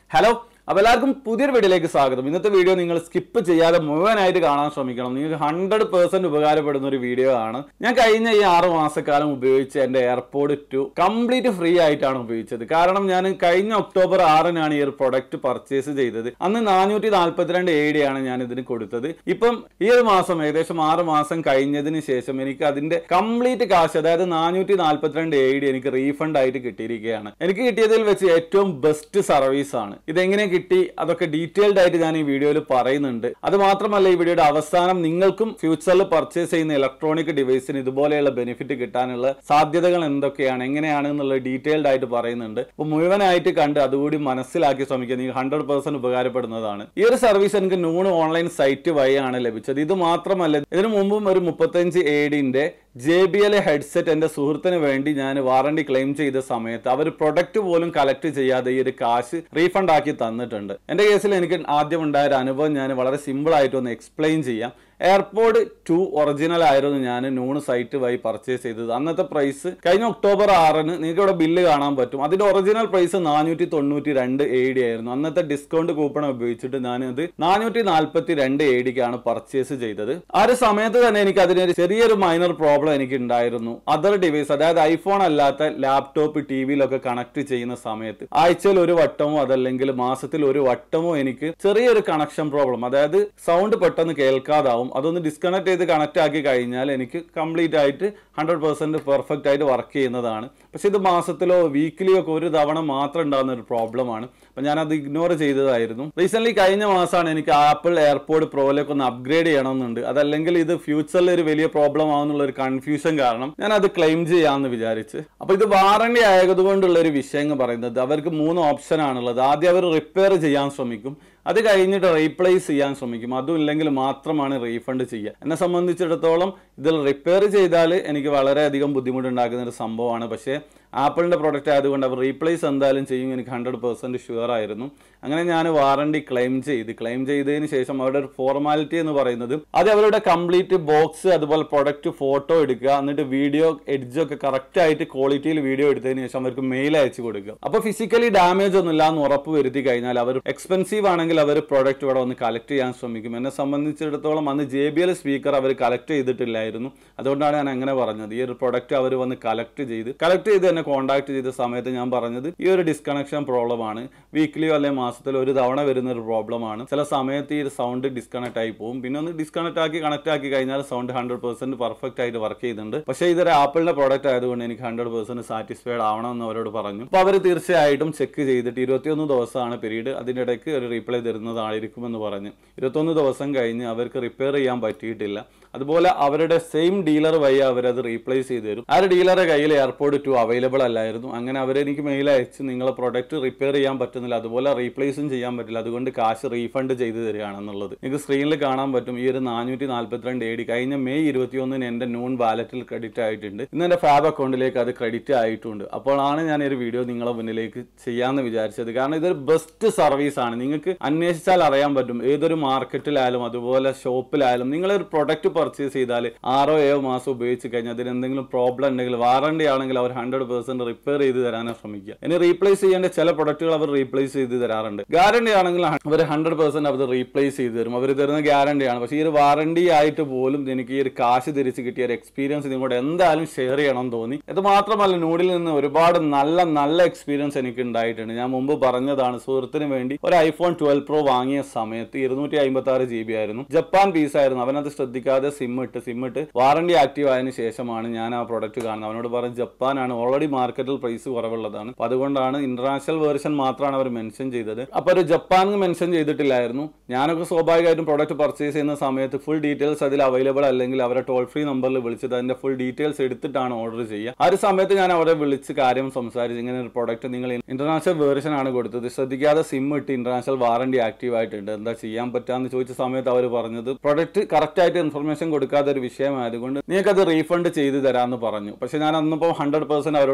hello അപ്പോൾ എല്ലാവർക്കും പുതിയൊരു വീഡിയോയിലേക്ക് സ്വാഗതം ഇന്നത്തെ വീഡിയോ നിങ്ങൾ സ്കിപ്പ് ചെയ്യാതെ മുഴുവനായിട്ട് കാണാൻ ശ്രമിക്കണം നിങ്ങൾക്ക് ഹൺഡ്രഡ് പേഴ്സെന്റ് ഉപകാരപ്പെടുന്ന ഒരു വീഡിയോ ആണ് ഞാൻ കഴിഞ്ഞ ഈ ആറ് മാസക്കാലം ഉപയോഗിച്ച എൻ്റെ എയർപോർട്ട് ടു കംപ്ലീറ്റ് ഫ്രീ ആയിട്ടാണ് ഉപയോഗിച്ചത് കാരണം ഞാൻ കഴിഞ്ഞ ഒക്ടോബർ ആറിനാണ് ഈ ഒരു പ്രൊഡക്റ്റ് പർച്ചേസ് ചെയ്തത് അന്ന് നാനൂറ്റി നാൽപ്പത്തിരണ്ട് എ ഡി ആണ് ഞാൻ ഇതിന് കൊടുത്തത് ഇപ്പം ഈ ഒരു മാസം ഏകദേശം ആറ് മാസം കഴിഞ്ഞതിന് ശേഷം എനിക്ക് അതിന്റെ കംപ്ലീറ്റ് കാശ് അതായത് നാനൂറ്റി നാൽപ്പത്തിരണ്ട് എ ഡി എനിക്ക് റീഫണ്ട് ആയിട്ട് കിട്ടിയിരിക്കുകയാണ് എനിക്ക് കിട്ടിയതിൽ വെച്ച് ഏറ്റവും ബെസ്റ്റ് സർവീസ് ആണ് ഇതെങ്ങനെ കിട്ടി അതൊക്കെ ഡീറ്റെയിൽഡ് ആയിട്ട് ഞാൻ ഈ വീഡിയോയിൽ പറയുന്നുണ്ട് അത് മാത്രമല്ല ഈ വീഡിയോയുടെ അവസാനം നിങ്ങൾക്കും ഫ്യൂച്ചറിൽ പർച്ചേസ് ചെയ്യുന്ന ഇലക്ട്രോണിക് ഡിവൈസിന് ഇതുപോലെയുള്ള ബെനിഫിറ്റ് കിട്ടാനുള്ള സാധ്യതകൾ എന്തൊക്കെയാണ് എങ്ങനെയാണ് എന്നുള്ളത് ഡീറ്റെയിൽഡ് ആയിട്ട് പറയുന്നുണ്ട് അപ്പോൾ മുഴുവനായിട്ട് കണ്ട് അതുകൂടി മനസ്സിലാക്കി ശ്രമിക്കുക നിങ്ങൾക്ക് ഹൺഡ്രഡ് പെർസെന്റ് ഉപകാരപ്പെടുന്നതാണ് ഈ ഒരു സർവീസ് എനിക്ക് നൂണ് ഓൺലൈൻ സൈറ്റ് വഴിയാണ് ലഭിച്ചത് ഇത് മാത്രമല്ല ഇതിനു മുമ്പും ഒരു മുപ്പത്തഞ്ച് എ ഡിന്റെ ജെ ബി എൽ ഹെഡ്സെറ്റ് എൻ്റെ സുഹൃത്തിന് വേണ്ടി ഞാൻ വാറണ്ടി ക്ലെയിം ചെയ്ത സമയത്ത് അവർ പ്രൊഡക്റ്റ് പോലും കളക്ട് ചെയ്യാതെ ഈ ഒരു കാശ് റീഫണ്ട് ആക്കി തന്നിട്ടുണ്ട് എൻ്റെ കേസിൽ എനിക്ക് ആദ്യം ഉണ്ടായ ഒരു അനുഭവം ഞാൻ വളരെ സിമ്പിൾ ആയിട്ട് ഒന്ന് എക്സ്പ്ലെയിൻ ചെയ്യാം എയർപോർട്ട് ടു ഒറിജിനൽ ആയിരുന്നു ഞാൻ നൂണ് സൈറ്റ് വഴി പർച്ചേസ് ചെയ്തത് അന്നത്തെ പ്രൈസ് കഴിഞ്ഞ ഒക്ടോബർ ആറിന് നിങ്ങൾക്ക് ഇവിടെ ബില്ല് കാണാൻ പറ്റും അതിന്റെ ഒറിജിനൽ പ്രൈസ് നാനൂറ്റി തൊണ്ണൂറ്റി രണ്ട് എ ഡി ആയിരുന്നു അന്നത്തെ ഡിസ്കൗണ്ട് കൂപ്പൺ ഉപയോഗിച്ചിട്ട് ഞാൻ അത് നാനൂറ്റി നാൽപ്പത്തി രണ്ട് എ ഡിക്കാണ് പർച്ചേസ് ചെയ്തത് ആ ഒരു സമയത്ത് തന്നെ എനിക്ക് അതിനൊരു ചെറിയൊരു മൈനർ പ്രോബ്ലം എനിക്ക് ഉണ്ടായിരുന്നു അതർ ഡിവൈസ് അതായത് ഐഫോൺ അല്ലാത്ത ലാപ്ടോപ്പ് ടി വിയിലൊക്കെ കണക്ട് ചെയ്യുന്ന സമയത്ത് ആഴ്ചയിൽ ഒരു വട്ടമോ അതല്ലെങ്കിൽ മാസത്തിൽ ഒരു വട്ടമോ എനിക്ക് ചെറിയൊരു കണക്ഷൻ പ്രോബ്ലം അതായത് സൗണ്ട് പെട്ടെന്ന് കേൾക്കാതാവും അതൊന്ന് ഡിസ്കണക്ട് ചെയ്ത് കണക്ട് ആക്കി കഴിഞ്ഞാൽ എനിക്ക് കംപ്ലീറ്റ് ആയിട്ട് ഹൺഡ്രഡ് പെർസെന്റ് പെർഫെക്റ്റ് ആയിട്ട് വർക്ക് ചെയ്യുന്നതാണ് പക്ഷെ ഇത് മാസത്തിലോ വീക്കിലിയോ ഒക്കെ ഒരു തവണ മാത്രം ഉണ്ടാകുന്ന ഒരു പ്രോബ്ലമാണ് അപ്പം ഞാൻ അത് ഇഗ്നോർ ചെയ്തതായിരുന്നു റീസെന്റ് കഴിഞ്ഞ മാസമാണ് എനിക്ക് ആപ്പിൾ എയർപോർട്ട് പ്രോയിലേക്ക് ഒന്ന് അപ്ഗ്രേഡ് ചെയ്യണമെന്നുണ്ട് അതല്ലെങ്കിൽ ഇത് ഫ്യൂച്ചറിൽ ഒരു വലിയ പ്രോബ്ലം ആവുന്നുള്ള ഒരു കൺഫ്യൂഷൻ കാരണം ഞാൻ അത് ക്ലെയിം ചെയ്യാമെന്ന് വിചാരിച്ച് അപ്പോൾ ഇത് വാറണ്ടി ആയതുകൊണ്ടുള്ള ഒരു വിഷയം എന്ന് പറയുന്നത് അവർക്ക് മൂന്ന് ഓപ്ഷൻ ആണുള്ളത് ആദ്യം അവർ റിപ്പയർ ചെയ്യാൻ ശ്രമിക്കും അത് കഴിഞ്ഞിട്ട് റീപ്ലേസ് ചെയ്യാൻ ശ്രമിക്കും അതും ഇല്ലെങ്കിൽ മാത്രമാണ് റീഫണ്ട് ചെയ്യുക എന്നെ സംബന്ധിച്ചിടത്തോളം ഇതിൽ റിപ്പയർ ചെയ്താൽ എനിക്ക് വളരെയധികം ബുദ്ധിമുട്ടുണ്ടാക്കുന്ന ഒരു സംഭവമാണ് പക്ഷേ ആപ്പിളിൻ്റെ പ്രോഡക്റ്റ് ആയതുകൊണ്ട് അവർ റീപ്ലേസ് എന്തായാലും ചെയ്യും എനിക്ക് ഹൺഡ്രഡ് പെർസെൻറ്റ് ഷുവർ ആയിരുന്നു അങ്ങനെ ഞാൻ വാറണ്ടി ക്ലെയിം ചെയ്ത് ക്ലെയിം ചെയ്തതിന് ശേഷം അവരുടെ ഒരു ഫോർമാലിറ്റി എന്ന് പറയുന്നത് അത് അവരുടെ കംപ്ലീറ്റ് ബോക്സ് അതുപോലെ പ്രൊഡക്റ്റ് ഫോട്ടോ എടുക്കുക എന്നിട്ട് വീഡിയോ എഡ്ജൊക്കെ കറക്റ്റ് ആയിട്ട് ക്വാളിറ്റിയിൽ വീഡിയോ എടുത്തതിന് ശേഷം അവർക്ക് മെയിൽ അയച്ചു കൊടുക്കുക അപ്പോൾ ഫിസിക്കലി ഡാമേജ് ഒന്നും ഇല്ല എന്ന് ഉറപ്പ് വരുത്തി കഴിഞ്ഞാൽ അവർ എക്സ്പെൻസീവ് ആണെങ്കിൽ അവർ പ്രോഡക്റ്റ് ഇവിടെ വന്ന് കളക്ട് ചെയ്യാൻ ശ്രമിക്കും എന്നെ സംബന്ധിച്ചിടത്തോളം അന്ന് ജെ ബി എൽ സ്പീക്കർ അവർ കളക്ട് ചെയ്തിട്ടില്ലായിരുന്നു അതുകൊണ്ടാണ് ഞാൻ അങ്ങനെ പറഞ്ഞത് ഈ ഒരു പ്രൊഡക്റ്റ് അവർ വന്ന് കളക്ട് ചെയ്ത് കളക്ട് ചെയ്ത് എന്നെ കോൺടാക്ട് ചെയ്ത സമയത്ത് ഞാൻ പറഞ്ഞത് ഈ ഒരു ഡിസ്കണക്ഷൻ പ്രോബ്ലം ആണ് വീക്ക്ലിയോ അല്ലെങ്കിൽ മാസത്തിലോ ഒരു തവണ വരുന്ന ഒരു പ്രോബ്ലം ആണ് ചില സമയത്ത് ഈ സൗണ്ട് ഡിസ്കണക്ട് ആയി പോകും പിന്നെ ഒന്ന് ഡിസ്കണക്ട് ആക്കി കണക്ട് ആക്കി കഴിഞ്ഞാൽ സൗണ്ട് ഹൺഡ്രഡ് പെർസെന്റ് പെർഫെക്റ്റ് ആയിട്ട് വർക്ക് ചെയ്യുന്നുണ്ട് പക്ഷേ ഇതൊരു ആപ്പിളിന്റെ പ്രോഡക്റ്റ് ആയതുകൊണ്ട് എനിക്ക് ഹൺഡ്രഡ് പെർസെന്റ് സാറ്റിസ്ഫൈഡ് ആവണം എന്ന് അവരോട് പറഞ്ഞു അപ്പോൾ അവർ തീർച്ചയായിട്ടും ചെക്ക് ചെയ്തിട്ട് ഇരുപത്തിയൊന്ന് ദിവസമാണ് പീരീഡ് അതിൻ്റെ ഇടയ്ക്ക് ഒരു റീപ്ലൈ തരുന്നതായിരിക്കുമെന്ന് പറഞ്ഞു ഇരുപത്തൊന്ന് ദിവസം കഴിഞ്ഞ് അവർക്ക് റിപ്പയർ ചെയ്യാൻ പറ്റിയിട്ടില്ല അതുപോലെ അവരുടെ സെയിം ഡീലർ വഴി അവരത് റീപ്ലേസ് ചെയ്ത് തരും ആ ഒരു ഡീലറുടെ കയ്യിൽ എയർപോർട്ട് ടു അവൈലബിൾ അല്ലായിരുന്നു അങ്ങനെ അവരെനിക്ക് മെയിൽ അയച്ച് നിങ്ങളെ പ്രൊഡക്റ്റ് റിപ്പയർ ചെയ്യാൻ പറ്റുന്നില്ല അതുപോലെ റീപ്ലേസും ചെയ്യാൻ പറ്റില്ല അതുകൊണ്ട് കാശ് റീഫണ്ട് ചെയ്ത് തരികയാണെന്നുള്ളത് നിങ്ങൾക്ക് സ്ക്രീനിൽ കാണാൻ പറ്റും ഈ ഒരു നാനൂറ്റി നാൽപ്പത്തിരണ്ട് എ ഡി കഴിഞ്ഞ മെയ് ഇരുപത്തിയൊന്നിന് എൻ്റെ നോൺ വാലറ്റിൽ ക്രെഡിറ്റ് ആയിട്ടുണ്ട് ഇന്ന് എൻ്റെ ഫാബ് അക്കൗണ്ടിലേക്ക് അത് ക്രെഡിറ്റ് ആയിട്ടുണ്ട് അപ്പോഴാണ് ഞാൻ ഈ ഒരു വീഡിയോ നിങ്ങളെ മുന്നിലേക്ക് ചെയ്യാമെന്ന് വിചാരിച്ചത് കാരണം ഇതൊരു ബെസ്റ്റ് സർവീസ് ആണ് നിങ്ങൾക്ക് അന്വേഷിച്ചാൽ അറിയാൻ പറ്റും ഏതൊരു മാർക്കറ്റിലായാലും അതുപോലെ ഷോപ്പിലായാലും നിങ്ങളൊരു പ്രൊഡക്റ്റ് പർച്ചേസ് ചെയ്താൽ ആറോ ഏഴോ മാസം ഉപയോഗിച്ച് കഴിഞ്ഞാൽ അതിന് എന്തെങ്കിലും പ്രോബ്ലം ഉണ്ടെങ്കിൽ വാറണ്ടി ആണെങ്കിൽ അവർ ഹൺഡ്രഡ് പെർസെന്റ് റിപ്പയർ ചെയ്ത് തരാനാണ് ശ്രമിക്കുക ഇനി റീപ്ലേസ് ചെയ്യേണ്ട ചില പ്രൊഡക്റ്റുകൾ അവർ റീപ്ലേസ് ചെയ്ത് തരാറുണ്ട് ഗ്യാരണ്ടി ആണെങ്കിൽ അവർ ഹൺഡ്രഡ് പെർസെന്റ് അവർ റീപ്ലേസ് ചെയ്ത് തരും അവർ തരുന്ന ഗ്യാരണ്ടിയാണ് പക്ഷേ ഈ ഒരു വാറണ്ടി ആയിട്ട് പോലും എനിക്ക് ഈ ഒരു കാശ് തിരിച്ച് കിട്ടിയ ഒരു എക്സ്പീരിയൻസ് നിങ്ങളോട് എന്തായാലും ഷെയർ ചെയ്യണം എന്ന് തോന്നി ഇത് മാത്രമല്ല നൂഡിൽ നിന്ന് ഒരുപാട് നല്ല നല്ല എക്സ്പീരിയൻസ് എനിക്ക് ഉണ്ടായിട്ടുണ്ട് ഞാൻ മുമ്പ് പറഞ്ഞതാണ് സുഹൃത്തിന് വേണ്ടി ഒരു ഐഫോൺ ട്വൽവ് പ്രോ വാങ്ങിയ സമയത്ത് ഇരുന്നൂറ്റി അമ്പത്തി ആറ് ജി ബി ആയിരുന്നു ജപ്പാൻ പീസ് ആയിരുന്നു അവനത് ശ്രദ്ധിക്കാതെ സിം ഇട്ട് സിം ഇട്ട് വാറണ്ടി ആക്റ്റീവ് ആയതിനു ശേഷമാണ് ഞാൻ ആ പ്രൊഡക്റ്റ് കാണുന്നത് അവനോട് പറഞ്ഞ് ജപ്പാനാണ് ഓൾറെഡി മാർക്കറ്റിൽ പ്രൈസ് കുറവുള്ളതാണ് അപ്പൊ അതുകൊണ്ടാണ് ഇന്റർനാഷണൽ വേർഷൻ മാത്രമാണ് അവർ മെൻഷൻ ചെയ്തത് അപ്പൊ ഒരു ജപ്പാൻ മെൻഷൻ ചെയ്തിട്ടില്ലായിരുന്നു ഞാനൊക്കെ സ്വാഭാവികമായിട്ടും പ്രൊഡക്റ്റ് പർച്ചേസ് ചെയ്യുന്ന സമയത്ത് ഫുൾ ഡീറ്റെയിൽസ് അതിൽ അവൈലബിൾ അല്ലെങ്കിൽ അവരെ ടോൾ ഫ്രീ നമ്പറിൽ വിളിച്ചത് അതിന്റെ ഫുൾ ഡീറ്റെയിൽസ് എടുത്തിട്ടാണ് ഓർഡർ ചെയ്യുക ആ ഒരു സമയത്ത് ഞാൻ അവരെ വിളിച്ച് കാര്യം സംസാരിച്ച് ഇങ്ങനെ ഒരു പ്രൊഡക്റ്റ് നിങ്ങൾ ഇന്റർനാഷണൽ വേർഷൻ ആണ് കൊടുത്തത് ശ്രദ്ധിക്കാതെ സിം ഇട്ട് ഇന്റർനാഷണൽ വാറണ്ടി ആക്റ്റീവ് ആയിട്ടുണ്ട് എന്താ ചെയ്യാൻ പറ്റാന്ന് ചോദിച്ച സമയത്ത് അവർ പറഞ്ഞത് പ്രൊഡക്റ്റ് കറക്റ്റ് ആയിട്ട് ഇൻഫർമേഷൻ കൊടുക്കാതെ ഒരു വിഷയമായതുകൊണ്ട് നിങ്ങൾക്ക് അത് റീഫണ്ട് ചെയ്ത് തരാമെന്ന് പറഞ്ഞു പക്ഷെ ഞാൻ അന്നിപ്പോൾ ഹൺഡ്രഡ് പെർസെന്റ് അവരോട്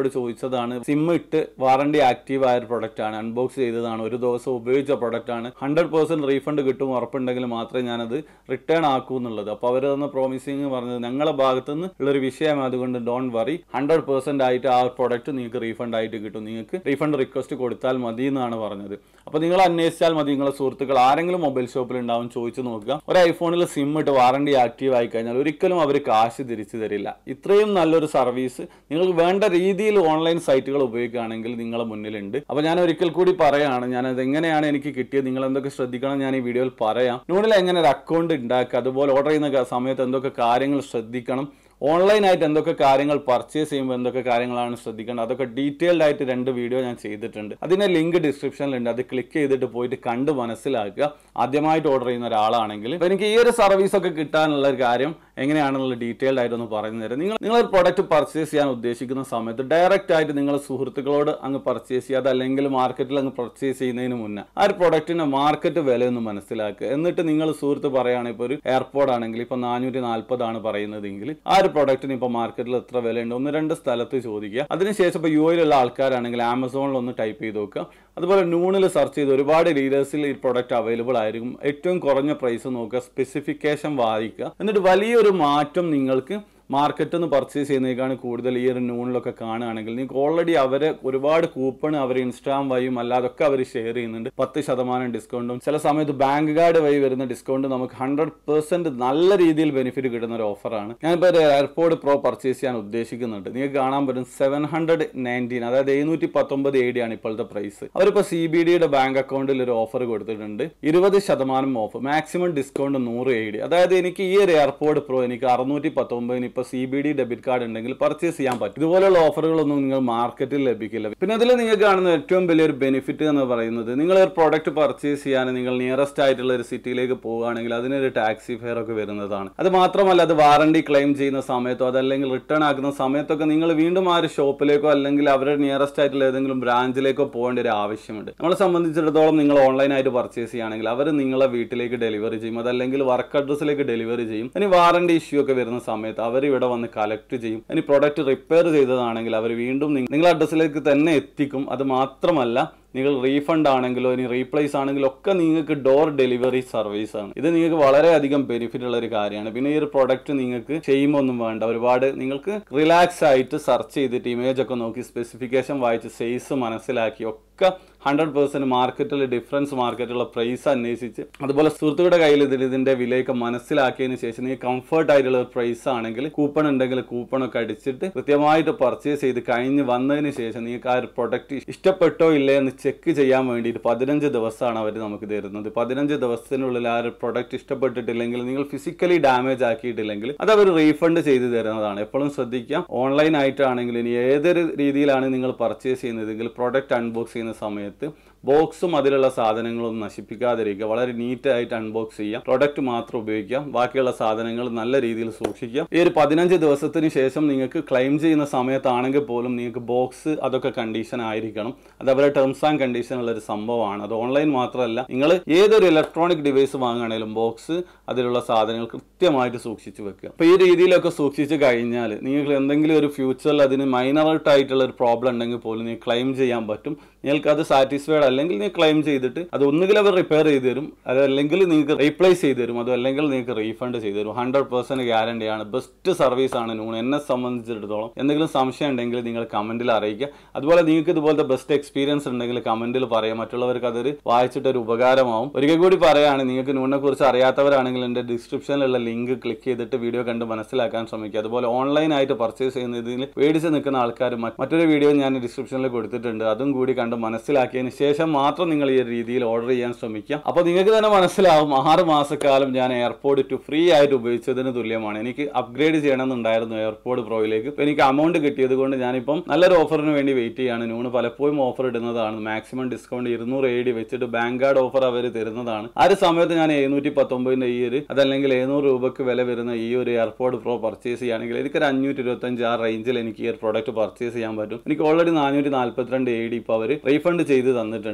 എന്നോട് ചോദിച്ചതാണ് സിം ഇട്ട് വാറണ്ടി ആക്റ്റീവ് ആയ ഒരു പ്രൊഡക്റ്റ് ആണ് അൺബോക്സ് ചെയ്തതാണ് ഒരു ദിവസം ഉപയോഗിച്ച പ്രൊഡക്റ്റ് ആണ് ഹൺഡ്രഡ് പെർസെന്റ് റീഫണ്ട് കിട്ടും ഉറപ്പുണ്ടെങ്കിൽ മാത്രമേ ഞാനത് റിട്ടേൺ ആക്കൂ എന്നുള്ളത് അപ്പോൾ അവർ തന്ന പ്രോമിസിങ് പറഞ്ഞത് ഞങ്ങളുടെ ഭാഗത്തു നിന്ന് ഉള്ളൊരു വിഷയം അതുകൊണ്ട് ഡോണ്ട് വറി ഹൺഡ്രഡ് പെർസെന്റ് ആയിട്ട് ആ പ്രൊഡക്റ്റ് നിങ്ങൾക്ക് റീഫണ്ട് ആയിട്ട് കിട്ടും നിങ്ങൾക്ക് റീഫണ്ട് റിക്വസ്റ്റ് കൊടുത്താൽ മതി എന്നാണ് പറഞ്ഞത് അപ്പോൾ നിങ്ങൾ അന്വേഷിച്ചാൽ മതി നിങ്ങളെ സുഹൃത്തുക്കൾ ആരെങ്കിലും മൊബൈൽ ഷോപ്പിൽ ഉണ്ടാവും ചോദിച്ചു നോക്കുക ഒരു ഐഫോണിൽ സിം ഇട്ട് വാറണ്ടി ആക്റ്റീവ് ആയി കഴിഞ്ഞാൽ ഒരിക്കലും അവർ കാശ് തിരിച്ചു തരില്ല ഇത്രയും നല്ലൊരു സർവീസ് നിങ്ങൾക്ക് വേണ്ട രീതിയിൽ ഓൺലൈൻ സൈറ്റുകൾ ഉപയോഗിക്കുകയാണെങ്കിൽ നിങ്ങളെ മുന്നിലുണ്ട് അപ്പോൾ ഞാൻ ഒരിക്കൽ കൂടി പറയാണ് ഞാൻ അത് എങ്ങനെയാണ് എനിക്ക് കിട്ടിയത് നിങ്ങൾ എന്തൊക്കെ ശ്രദ്ധിക്കണം ഞാൻ ഈ വീഡിയോയിൽ പറയാം നൂണിൽ എങ്ങനെ ഒരു അക്കൗണ്ട് ഉണ്ടാക്കുക അതുപോലെ ഓർഡർ ചെയ്യുന്ന ക- സമയത്ത് എന്തൊക്കെ കാര്യങ്ങൾ ശ്രദ്ധിക്കണം ഓൺലൈനായിട്ട് എന്തൊക്കെ കാര്യങ്ങൾ പർച്ചേസ് ചെയ്യുമ്പോൾ എന്തൊക്കെ കാര്യങ്ങളാണ് ശ്രദ്ധിക്കേണ്ടത് അതൊക്കെ ഡീറ്റെയിൽഡ് ആയിട്ട് രണ്ട് വീഡിയോ ഞാൻ ചെയ്തിട്ടുണ്ട് അതിന്റെ ലിങ്ക് ഡിസ്ക്രിപ്ഷനിലുണ്ട് അത് ക്ലിക്ക് ചെയ്തിട്ട് പോയിട്ട് കണ്ട് മനസ്സിലാക്കുക ആദ്യമായിട്ട് ഓർഡർ ചെയ്യുന്ന ഒരാളാണെങ്കിൽ അപ്പോൾ എനിക്ക് ഈ ഒരു സർവീസ് ഒക്കെ കിട്ടാനുള്ള ഒരു കാര്യം എങ്ങനെയാണെന്നുള്ള ഡീറ്റെയിൽഡ് ആയിട്ട് ഒന്ന് പറഞ്ഞു തരാം നിങ്ങൾ നിങ്ങൾ ഒരു പ്രൊഡക്റ്റ് പർച്ചേസ് ചെയ്യാൻ ഉദ്ദേശിക്കുന്ന സമയത്ത് ഡയറക്റ്റ് ആയിട്ട് നിങ്ങളെ സുഹൃത്തുക്കളോട് അങ്ങ് പർച്ചേസ് ചെയ്യുക അതല്ലെങ്കിൽ മാർക്കറ്റിൽ അങ്ങ് പർച്ചേസ് ചെയ്യുന്നതിന് മുന്നേ ആ ഒരു പ്രൊഡക്റ്റിന്റെ മാർക്കറ്റ് വില ഒന്ന് മനസ്സിലാക്കുക എന്നിട്ട് നിങ്ങൾ സുഹൃത്ത് പറയുകയാണ് ഇപ്പോൾ ഒരു എയർപോർട്ട് ആണെങ്കിൽ ഇപ്പോൾ നാനൂറ്റി നാൽപ്പതാണ് പറയുന്നതെങ്കിൽ ആ ഒരു പ്രൊഡക്റ്റിന് ഇപ്പോൾ മാർക്കറ്റിൽ എത്ര വിലയുണ്ട് ഒന്ന് രണ്ട് സ്ഥലത്ത് ചോദിക്കുക അതിനുശേഷം ഇപ്പോൾ യു എയിലുള്ള ആൾക്കാരാണെങ്കിൽ ആമസോണിൽ ഒന്ന് ടൈപ്പ് ചെയ്ത് നോക്കുക അതുപോലെ നൂണിൽ സെർച്ച് ചെയ്ത് ഒരുപാട് ഡീലേഴ്സിൽ ഈ പ്രൊഡക്റ്റ് അവൈലബിൾ ആയിരിക്കും ഏറ്റവും കുറഞ്ഞ പ്രൈസ് നോക്കുക സ്പെസിഫിക്കേഷൻ വായിക്കുക എന്നിട്ട് വലിയൊരു മാറ്റം നിങ്ങൾക്ക് മാർക്കറ്റിൽ നിന്ന് പർച്ചേസ് ചെയ്യുന്നതിനേക്കാണ് കൂടുതൽ ഈ ഒരു നൂണിലൊക്കെ കാണുകയാണെങ്കിൽ നിങ്ങൾക്ക് ഓൾറെഡി അവരെ ഒരുപാട് കൂപ്പൺ അവർ ഇൻസ്റ്റാം വഴിയും അല്ലാതൊക്കെ അവർ ഷെയർ ചെയ്യുന്നുണ്ട് പത്ത് ശതമാനം ഡിസ്കൗണ്ടും ചില സമയത്ത് ബാങ്ക് കാർഡ് വഴി വരുന്ന ഡിസ്കൗണ്ട് നമുക്ക് ഹൺഡ്രഡ് പെർസെന്റ് നല്ല രീതിയിൽ ബെനിഫിറ്റ് കിട്ടുന്ന ഒരു ഓഫറാണ് ഞാനിപ്പോൾ ഒരു എയർപോർട്ട് പ്രോ പർച്ചേസ് ചെയ്യാൻ ഉദ്ദേശിക്കുന്നുണ്ട് നിങ്ങൾക്ക് കാണാൻ പറ്റും സെവൻ ഹൺഡ്രഡ് നയൻറ്റീൻ അതായത് എഴുന്നൂറ്റി പത്തൊമ്പത് എ ഡി ആണ് ഇപ്പോഴത്തെ പ്രൈസ് അവരിപ്പോൾ സി ബി ഡിയുടെ ബാങ്ക് അക്കൗണ്ടിൽ ഒരു ഓഫർ കൊടുത്തിട്ടുണ്ട് ഇരുപത് ശതമാനം ഓഫ് മാക്സിമം ഡിസ്കൗണ്ട് നൂറ് എ ഡി അതായത് എനിക്ക് ഈ ഒരു എയർപോർട്ട് പ്രോ എനിക്ക് അറുന്നൂറ്റി പത്തൊമ്പതിന് ഇപ്പോൾ C B D debit card ഉണ്ടെങ്കിൽ പർച്ചേസ് ചെയ്യാൻ പറ്റും ഇതുപോലെയുള്ള ഓഫറുകളൊന്നും നിങ്ങൾ മാർക്കറ്റിൽ ലഭിക്കില്ല പിന്നെ അതിൽ നിങ്ങൾക്ക് കാണുന്ന ഏറ്റവും വലിയൊരു ബെനിഫിറ്റ് എന്ന് പറയുന്നത് നിങ്ങൾ ഒരു പ്രോഡക്റ്റ് പർച്ചേസ് ചെയ്യാൻ നിങ്ങൾ നിയറസ്റ്റ് ആയിട്ടുള്ള ഒരു സിറ്റിയിലേക്ക് പോവുകയാണെങ്കിൽ അതിനൊരു ടാക്സി ഫെയർ ഒക്കെ വരുന്നതാണ് അത് മാത്രമല്ല അത് വാറണ്ടി ക്ലെയിം ചെയ്യുന്ന സമയത്തോ അതല്ലെങ്കിൽ റിട്ടേൺ ആക്കുന്ന സമയത്തൊക്കെ നിങ്ങൾ വീണ്ടും ആ ഒരു ഷോപ്പിലേക്കോ അല്ലെങ്കിൽ അവരുടെ നിയറസ്റ്റ് ആയിട്ടുള്ള ഏതെങ്കിലും ബ്രാഞ്ചിലേക്കോ പോകേണ്ട ഒരു ആവശ്യമുണ്ട് നമ്മളെ സംബന്ധിച്ചിടത്തോളം നിങ്ങൾ ഓൺലൈനായിട്ട് പർച്ചേസ് ചെയ്യുകയാണെങ്കിൽ അവർ നിങ്ങളെ വീട്ടിലേക്ക് ഡെലിവറി ചെയ്യും അതല്ലെങ്കിൽ വർക്ക് അഡ്രസ്സിലേക്ക് ഡെലിവറി ചെയ്യും ഇനി വാറണ്ടി ഇഷ്യൂ ഒക്കെ വരുന്ന സമയത്ത് അവർ ഇവിടെ വന്ന് കളക്ട് ചെയ്യും ഇനി പ്രൊഡക്റ്റ് റിപ്പയർ ചെയ്തതാണെങ്കിൽ അവർ വീണ്ടും നിങ്ങ- നിങ്ങളുടെ അഡ്രസ്സിലേക്ക് തന്നെ എത്തിക്കും അത് മാത്രമല്ല നിങ്ങൾ റീഫണ്ട് ആണെങ്കിലോ ഇനി റീപ്ലേസ് ആണെങ്കിലോ ഒക്കെ നിങ്ങൾക്ക് ഡോർ ഡെലിവറി സർവീസ് ആണ് ഇത് നിങ്ങൾക്ക് വളരെയധികം ബെനിഫിറ്റ് ഉള്ള ഒരു കാര്യമാണ് പിന്നെ ഈ ഒരു പ്രൊഡക്റ്റ് നിങ്ങൾക്ക് ചെയ്യുമ്പോൾ ഒന്നും വേണ്ട ഒരുപാട് നിങ്ങൾക്ക് റിലാക്സ് ആയിട്ട് സെർച്ച് ചെയ്തിട്ട് ഇമേജ് ഒക്കെ നോക്കി സ്പെസിഫിക്കേഷൻ വായിച്ച് സൈസ് മനസ്സിലാക്കി ഒക്കെ ഹൺഡ്രഡ് പെർസെന്റ് മാർക്കറ്റിൽ ഡിഫറൻസ് മാർക്കറ്റുള്ള പ്രൈസ് അന്വേഷിച്ച് അതുപോലെ സുഹൃത്തുക്കളുടെ കയ്യിൽ ഇതിൽ ഇതിന്റെ വിലയൊക്കെ മനസ്സിലാക്കിയതിന് ശേഷം നിങ്ങൾക്ക് കംഫർട്ട് ആയിട്ടുള്ള ഒരു പ്രൈസ് ആണെങ്കിൽ കൂപ്പൺ ഉണ്ടെങ്കിൽ കൂപ്പൺ ഒക്കെ അടിച്ചിട്ട് കൃത്യമായിട്ട് പർച്ചേസ് ചെയ്ത് കഴിഞ്ഞ് വന്നതിന് ശേഷം നിങ്ങൾക്ക് ആ ഒരു പ്രൊഡക്റ്റ് ഇഷ്ടപ്പെട്ടോ ഇല്ലേ എന്ന് ചെക്ക് ചെയ്യാൻ വേണ്ടിയിട്ട് പതിനഞ്ച് ദിവസമാണ് അവർ നമുക്ക് തരുന്നത് പതിനഞ്ച് ദിവസത്തിനുള്ളിൽ ആ ഒരു പ്രൊഡക്റ്റ് ഇഷ്ടപ്പെട്ടിട്ടില്ലെങ്കിൽ നിങ്ങൾ ഫിസിക്കലി ഡാമേജ് ആക്കിയിട്ടില്ലെങ്കിൽ അത് അവർ റീഫണ്ട് ചെയ്ത് തരുന്നതാണ് എപ്പോഴും ശ്രദ്ധിക്കാം ഓൺലൈൻ ആയിട്ടാണെങ്കിൽ ഇനി ഏതൊരു രീതിയിലാണ് നിങ്ങൾ പർച്ചേസ് ചെയ്യുന്നതെങ്കിൽ പ്രൊഡക്റ്റ് അൺബോക്സ് ചെയ്യുന്ന സമയത്ത് ബോക്സും അതിലുള്ള സാധനങ്ങളും നശിപ്പിക്കാതിരിക്കുക വളരെ നീറ്റ് ആയിട്ട് അൺബോക്സ് ചെയ്യുക പ്രൊഡക്റ്റ് മാത്രം ഉപയോഗിക്കാം ബാക്കിയുള്ള സാധനങ്ങൾ നല്ല രീതിയിൽ സൂക്ഷിക്കുക ഈ ഒരു പതിനഞ്ച് ദിവസത്തിന് ശേഷം നിങ്ങൾക്ക് ക്ലെയിം ചെയ്യുന്ന സമയത്താണെങ്കിൽ പോലും നിങ്ങൾക്ക് ബോക്സ് അതൊക്കെ കണ്ടീഷൻ ആയിരിക്കണം അത് അവരുടെ ടേംസ് ആൻഡ് കണ്ടീഷൻ ഉള്ള ഒരു സംഭവമാണ് അത് ഓൺലൈൻ മാത്രമല്ല നിങ്ങൾ ഏതൊരു ഇലക്ട്രോണിക് ഡിവൈസ് വാങ്ങുകയാണെങ്കിലും ബോക്സ് അതിലുള്ള സാധനങ്ങൾ കൃത്യമായിട്ട് സൂക്ഷിച്ചു വെക്കുക അപ്പോൾ ഈ രീതിയിലൊക്കെ സൂക്ഷിച്ച് കഴിഞ്ഞാൽ നിങ്ങൾക്ക് എന്തെങ്കിലും ഒരു ഫ്യൂച്ചറിൽ അതിന് മൈനറായിട്ട് ആയിട്ടുള്ള ഒരു പ്രോബ്ലം ഉണ്ടെങ്കിൽ പോലും നിങ്ങൾക്ക് ക്ലെയിം ചെയ്യാൻ പറ്റും നിങ്ങൾക്ക് അത് സാറ്റിസ്ഫൈഡ് അല്ലെങ്കിൽ നിങ്ങൾ ക്ലെയിം ചെയ്തിട്ട് അത് ഒന്നുകിൽ അവർ റിപ്പയർ ചെയ്ത് തരും അതല്ലെങ്കിൽ നിങ്ങൾക്ക് റീപ്ലേസ് ചെയ്ത് തരും അതോ അല്ലെങ്കിൽ നിങ്ങൾക്ക് റീഫണ്ട് ചെയ്ത് തരും ഹൺഡ്രഡ് പെർസെന്റ് ഗ്യാരണ്ടി ആണ് ബെസ്റ്റ് സർവീസ് ആണ് നൂൺ എന്നെ സംബന്ധിച്ചിടത്തോളം എന്തെങ്കിലും സംശയം ഉണ്ടെങ്കിൽ നിങ്ങൾ കമന്റിൽ അറിയിക്കുക അതുപോലെ നിങ്ങൾക്ക് ഇതുപോലത്തെ ബെസ്റ്റ് എക്സ്പീരിയൻസ് ഉണ്ടെങ്കിൽ കമന്റിൽ പറയാം മറ്റുള്ളവർക്ക് അതൊരു വായിച്ചിട്ട് ഒരു ഉപകാരമാവും ഒരിക്കൽ കൂടി പറയാണ് നിങ്ങൾക്ക് നൂണിനെ കുറിച്ച് അറിയാത്തവരാണെങ്കിൽ എൻ്റെ ഡിസ്ക്രിപ്ഷനിലുള്ള ലിങ്ക് ക്ലിക്ക് ചെയ്തിട്ട് വീഡിയോ കണ്ട് മനസ്സിലാക്കാൻ ശ്രമിക്കുക അതുപോലെ ഓൺലൈൻ ആയിട്ട് പർച്ചേസ് ചെയ്യുന്നതിൽ പേടിച്ച് നിൽക്കുന്ന ആൾക്കാർ മറ്റൊരു വീഡിയോ ഞാൻ ഡിസ്ക്രിപ്ഷനിൽ കൊടുത്തിട്ടുണ്ട് അതും കൂടി കണ്ട് മനസ്സിലാക്കിയതിന് ശേഷം മാത്രം നിങ്ങൾ ഈ ഒരു രീതിയിൽ ഓർഡർ ചെയ്യാൻ ശ്രമിക്കുക അപ്പോൾ നിങ്ങൾക്ക് തന്നെ മനസ്സിലാവും ആറ് മാസക്കാലം ഞാൻ എയർപോർട്ട് ടു ഫ്രീ ആയിട്ട് ഉപയോഗിച്ചതിന് തുല്യമാണ് എനിക്ക് അപ്ഗ്രേഡ് ചെയ്യണമെന്നുണ്ടായിരുന്നു എയർപോർട്ട് പ്രോയിലേക്ക് ഇപ്പോൾ എനിക്ക് അമൗണ്ട് കിട്ടിയത് കൊണ്ട് ഞാനിപ്പം നല്ലൊരു ഓഫറിന് വേണ്ടി വെയിറ്റ് ചെയ്യാണ് നൂണ് പലപ്പോഴും ഓഫർ ഇടുന്നതാണ് മാക്സിമം ഡിസ്കൗണ്ട് ഇരുന്നൂറ് എ ഡി വെച്ചിട്ട് ബാങ്ക് കാർഡ് ഓഫർ അവർ തരുന്നതാണ് ആ ഒരു സമയത്ത് ഞാൻ എഴുന്നൂറ്റി പത്തൊമ്പതിൻ്റെ ഈ ഒരു അതല്ലെങ്കിൽ എഴുന്നൂറ് രൂപയ്ക്ക് വില വരുന്ന ഈ ഒരു എയർപോർട്ട് പ്രോ പർച്ചേസ് ചെയ്യുകയാണെങ്കിൽ എനിക്കൊരു അഞ്ഞൂറ്റി ഇരുപത്തഞ്ച് ആ റേഞ്ചിൽ എനിക്ക് ഈ ഒരു പ്രോഡക്റ്റ് പർച്ചേസ് ചെയ്യാൻ പറ്റും എനിക്ക് ഓൾറെഡി നാനൂറ്റി നാൽപ്പത്തിരണ്ട് എ ഡി ഇപ്പോൾ അവർ റീഫണ്ട് ചെയ്ത് തന്നിട്ടുണ്ട്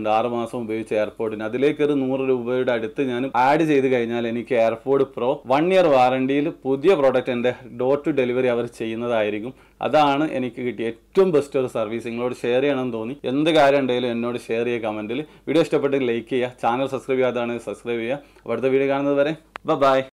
ഉണ്ട് ആറ് മാസം ഉപയോഗിച്ച എയർപോർട്ടിന് അതിലേക്ക് ഒരു നൂറ് രൂപയുടെ അടുത്ത് ഞാൻ ആഡ് ചെയ്ത് കഴിഞ്ഞാൽ എനിക്ക് എയർപോർട്ട് പ്രോ വൺ ഇയർ വാറണ്ടിയിൽ പുതിയ പ്രോഡക്റ്റ് എൻ്റെ ഡോർ ടു ഡെലിവറി അവർ ചെയ്യുന്നതായിരിക്കും അതാണ് എനിക്ക് കിട്ടിയ ഏറ്റവും ബെസ്റ്റ് ഒരു സർവീസ് നിങ്ങളോട് ഷെയർ ചെയ്യണമെന്ന് തോന്നി എന്ത് കാര്യം ഉണ്ടെങ്കിലും എന്നോട് ഷെയർ ചെയ്യുക കമൻറ്റിൽ വീഡിയോ ഇഷ്ടപ്പെട്ടെങ്കിൽ ലൈക്ക് ചെയ്യുക ചാനൽ സബ്സ്ക്രൈബ് ചെയ്യാതാണ് സബ്സ്ക്രൈബ് ചെയ്യുക അപ്പോൾ അടുത്ത വീഡിയോ കാണുന്നത് വരെ ബൈ